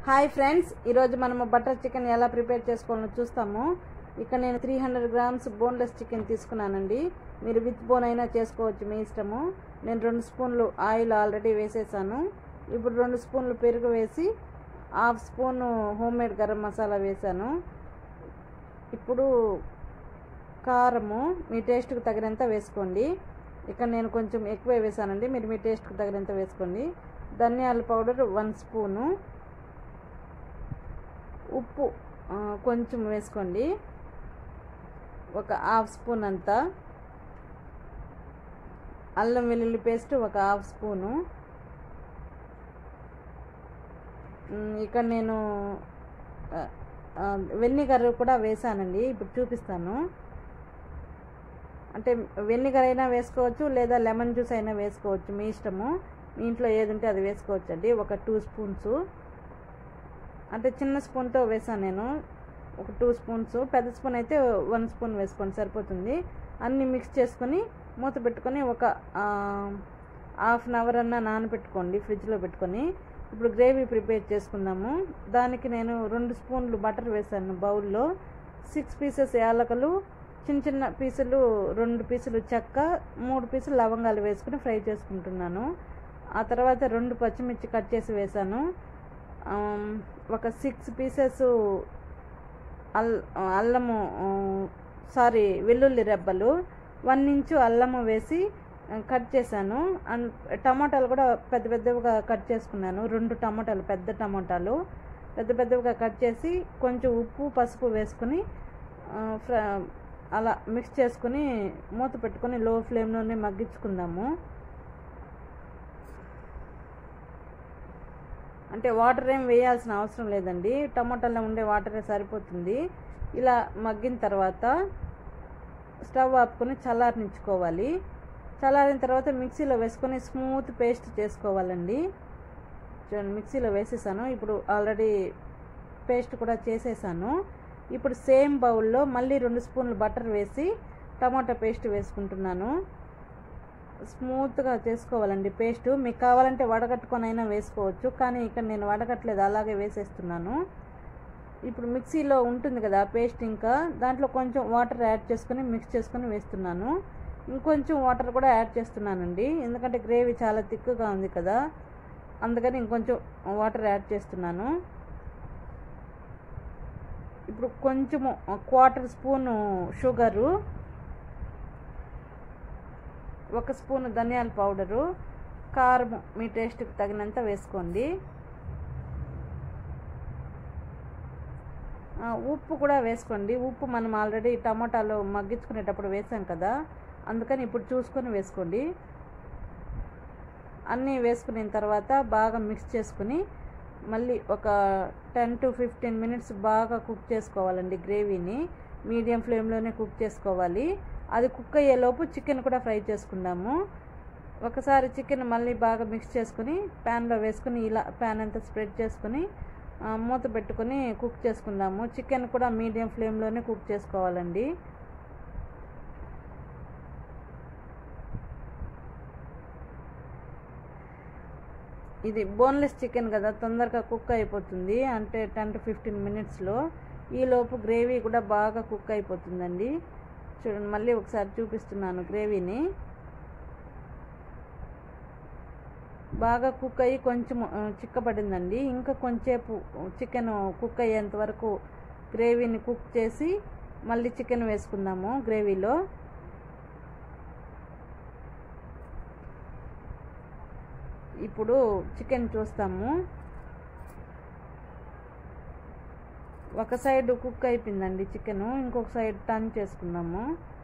hi friends ఈరోజు మనము butter chicken ఎలా ప్రిపేర్ చేసుకోవాలో చూస్తాము ఇక్కడ నేను three hundred grams boneless chicken తీసుకున్నానండి మీరు విత్ బోన్ అయినా చేసుకోవచ్చు మీ ఇష్టము నేను రెండు స్పూన్లు ఆయిల్ ఆల్రెడీ వేసేసాను ఇప్పుడు రెండు స్పూన్లు పెరుగు వేసి half spoon home made garam masala వేసాను ఇప్పుడు కారము మీ టేస్ట్కి తగినంత వేసుకోండి ఇక్కడ నేను కొంచెం ఎక్కువ వేసానండి మీరు మీ టేస్ట్కి తగినంత వేసుకోండి ధనియాల పౌడర్ వన్ స్పూను ఉప్పు ఆ, కొంచెం వేసుకోండి ఒక హాఫ్ స్పూన్ అంతా అల్లం వెల్లుల్లి పేస్ట్ ఒక హాఫ్ స్పూను మ్, ఇక్కడ నేను ఆ, ఆ, వెనిగర్ కూడా వేసానండి ఇప్పుడు చూపిస్తాను అంటే వెనిగర్ అయినా వేసుకోవచ్చు లేదా లెమన్ జ్యూస్ అయినా వేసుకోవచ్చు మీ ఇష్టము మీ ఇంట్లో ఏది ఉంటే అది వేసుకోవచ్చు అండి ఒక టూ స్పూన్స్ అంటే చిన్న స్పూన్తో వేసాను నేను ఒక టూ స్పూన్స్ పెద్ద స్పూన్ అయితే వన్ స్పూన్ వేసుకోండి సరిపోతుంది అన్నీ మిక్స్ చేసుకొని మూత పెట్టుకొని ఒక హాఫ్ అన్ అవర్ అన్న నానబెట్టుకోండి ఫ్రిడ్జ్లో పెట్టుకొని ఇప్పుడు గ్రేవీ ప్రిపేర్ చేసుకుందాము దానికి నేను రెండు స్పూన్లు బటర్ వేసాను బౌల్లో సిక్స్ పీసెస్ యాలకలు చిన్న చిన్న పీసులు రెండు పీసులు చెక్క మూడు పీసులు లవంగాలు వేసుకుని ఫ్రై చేసుకుంటున్నాను ఆ తర్వాత రెండు పచ్చిమిర్చి కట్ చేసి వేసాను ఆమ్, ఒక సిక్స్ పీసెస్ అల్ అల్లము సారీ వెల్లుల్లి రెబ్బలు వన్ ఇంచు అల్లము వేసి ఆ, కట్ చేశాను అండ్ టమాటాలు కూడా పెద్ద పెద్దవిగా కట్ చేసుకున్నాను రెండు టమాటాలు పెద్ద టమాటాలు పెద్ద పెద్దవిగా కట్ చేసి కొంచెం ఉప్పు పసుపు వేసుకుని ఆ, ఫ్ర అలా మిక్స్ చేసుకుని మూత పెట్టుకొని లో ఫ్లేమ్లోనే మగ్గించుకుందాము అంటే వాటర్ ఏం వేయాల్సిన అవసరం లేదండి టమాటాలో ఉండే వాటరే సరిపోతుంది ఇలా మగ్గిన తర్వాత స్టవ్ ఆపుకొని చల్లారనిచ్చుకోవాలి చల్లారిన తర్వాత మిక్సీలో వేసుకొని స్మూత్ పేస్ట్ చేసుకోవాలండి చూడండి మిక్సీలో వేసేసాను ఇప్పుడు ఆల్రెడీ పేస్ట్ కూడా చేసేసాను ఇప్పుడు సేమ్ బౌల్లో మళ్ళీ రెండు స్పూన్లు బటర్ వేసి టమాటా పేస్ట్ వేసుకుంటున్నాను స్మూత్గా చేసుకోవాలండి పేస్ట్ మీకు కావాలంటే వడగట్టుకొని అయినా వేసుకోవచ్చు కానీ ఇక్కడ నేను వడగట్టలేదు అలాగే వేసేస్తున్నాను ఇప్పుడు మిక్సీలో ఉంటుంది కదా పేస్ట్ ఇంకా దాంట్లో కొంచెం వాటర్ యాడ్ చేసుకొని మిక్స్ చేసుకొని వేస్తున్నాను ఇంకొంచెం వాటర్ కూడా యాడ్ చేస్తున్నానండి ఎందుకంటే గ్రేవీ చాలా తిక్కుగా ఉంది కదా అందుకని ఇంకొంచెం వాటర్ యాడ్ చేస్తున్నాను ఇప్పుడు కొంచెము క్వార్టర్ స్పూను షుగరు ఒక స్పూన్ ధనియాల పౌడరు కారం మీ టేస్ట్కి తగినంత వేసుకోండి ఆ, ఉప్పు కూడా వేసుకోండి ఉప్పు మనం ఆల్రెడీ టమాటాలో మగ్గించుకునేటప్పుడు వేసాం కదా అందుకని ఇప్పుడు చూసుకొని వేసుకోండి అన్నీ వేసుకున్న తర్వాత బాగా మిక్స్ చేసుకుని మళ్ళీ ఒక టెన్ టు ఫిఫ్టీన్ మినిట్స్ బాగా కుక్ చేసుకోవాలండి గ్రేవీని మీడియం ఫ్లేమ్లోనే కుక్ చేసుకోవాలి అది కుక్ అయ్యేలోపు చికెన్ కూడా ఫ్రై చేసుకుందాము ఒకసారి చికెన్ మళ్ళీ బాగా మిక్స్ చేసుకుని ప్యాన్లో వేసుకుని ఇలా ప్యాన్ అంతా స్ప్రెడ్ చేసుకుని ఆ, మూత పెట్టుకుని కుక్ చేసుకుందాము చికెన్ కూడా మీడియం ఫ్లేమ్లోనే కుక్ చేసుకోవాలండి ఇది బోన్లెస్ చికెన్ కదా తొందరగా కుక్ అయిపోతుంది అంటే టెన్ టు ఫిఫ్టీన్ మినిట్స్లో ఈలోపు గ్రేవీ కూడా బాగా కుక్ అయిపోతుందండి చూడండి మళ్ళీ ఒకసారి చూపిస్తున్నాను గ్రేవీని బాగా కుక్ అయ్యి కొంచెం ఆ, చిక్కబడిందండి ఇంకా కొంచెంసేపు చికెన్ కుక్ అయ్యేంత వరకు గ్రేవీని కుక్ చేసి మళ్ళీ చికెన్ వేసుకుందాము గ్రేవీలో ఇప్పుడు చికెన్ చూస్తాము ఒక సైడ్ కుక్ అయిపోయిందండి చికెన్ ఇంకొక సైడ్ టర్న్ చేసుకుందాము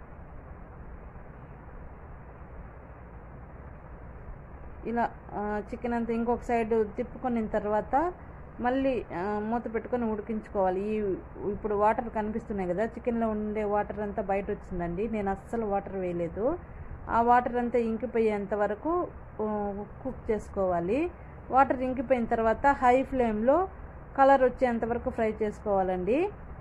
ఇలా చికెన్ అంతా ఇంకొక సైడ్ తిప్పుకున్న తర్వాత మళ్ళీ ఆ, మూత పెట్టుకొని ఉడికించుకోవాలి ఈ ఇప్పుడు వాటర్ కనిపిస్తున్నాయి కదా చికెన్లో ఉండే వాటర్ అంతా బయట వచ్చిందండి నేను అస్సలు వాటర్ వేయలేదు ఆ వాటర్ అంతా ఇంకిపోయేంత వరకు ఆ, కుక్ చేసుకోవాలి వాటర్ ఇంకిపోయిన తర్వాత హై ఫ్లేమ్లో కలర్ వచ్చేంత వరకు ఫ్రై చేసుకోవాలండి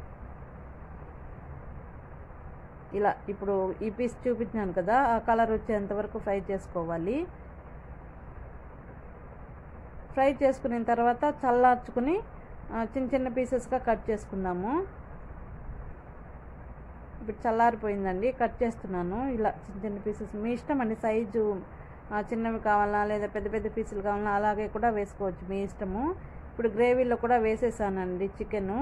ఇలా ఇప్పుడు ఈ పీస్ చూపించాను కదా ఆ కలర్ వచ్చేంత వరకు ఫ్రై చేసుకోవాలి ఫ్రై చేసుకున్న తర్వాత చల్లార్చుకుని ఆ, చిన్న చిన్న పీసెస్గా కట్ చేసుకుందాము ఇప్పుడు చల్లారిపోయిందండి కట్ చేస్తున్నాను ఇలా చిన్న చిన్న పీసెస్ మీ ఇష్టం అండి సైజు ఆ, చిన్నవి కావాలా లేదా పెద్ద పెద్ద పీసులు కావాలా అలాగే కూడా వేసుకోవచ్చు మీ ఇష్టము ఇప్పుడు గ్రేవీలో కూడా వేసేసానండి చికెను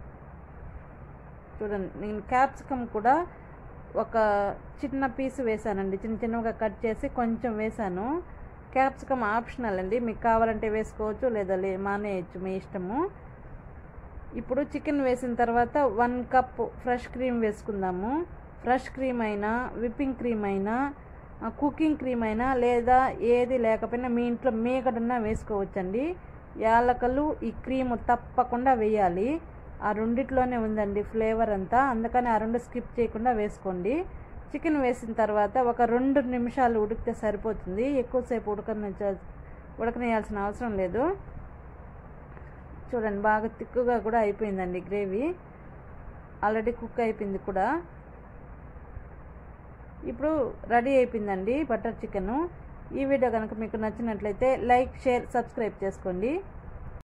చూడండి నేను క్యాప్సికమ్ కూడా ఒక చిన్న పీస్ వేసానండి చిన్న చిన్నగా కట్ చేసి కొంచెం వేసాను క్యాప్సికమ్ ఆప్షనల్ అండి మీకు కావాలంటే వేసుకోవచ్చు లేదా లే మానేయచ్చు మీ ఇష్టము ఇప్పుడు చికెన్ వేసిన తర్వాత వన్ కప్ ఫ్రెష్ క్రీమ్ వేసుకుందాము ఫ్రెష్ క్రీమ్ అయినా విప్పింగ్ క్రీమ్ అయినా ఆ, కుకింగ్ క్రీమ్ అయినా లేదా ఏది లేకపోయినా మీ ఇంట్లో మేకడున్నా వేసుకోవచ్చండి యాలకలు ఈ క్రీమ్ తప్పకుండా వేయాలి ఆ రెండిట్లోనే ఉందండి ఫ్లేవర్ అంతా అందుకని ఆ రెండు స్కిప్ చేయకుండా వేసుకోండి చికెన్ వేసిన తర్వాత ఒక రెండు నిమిషాలు ఉడికితే సరిపోతుంది ఎక్కువసేపు ఉడకని ఉడకనేయాల్సిన అవసరం లేదు చూడండి బాగా తిక్కుగా కూడా అయిపోయిందండి గ్రేవీ ఆల్రెడీ కుక్ అయిపోయింది కూడా ఇప్పుడు రెడీ అయిపోయిందండి బటర్ చికెను ఈ వీడియో కనుక మీకు నచ్చినట్లయితే లైక్ షేర్ సబ్స్క్రైబ్ చేసుకోండి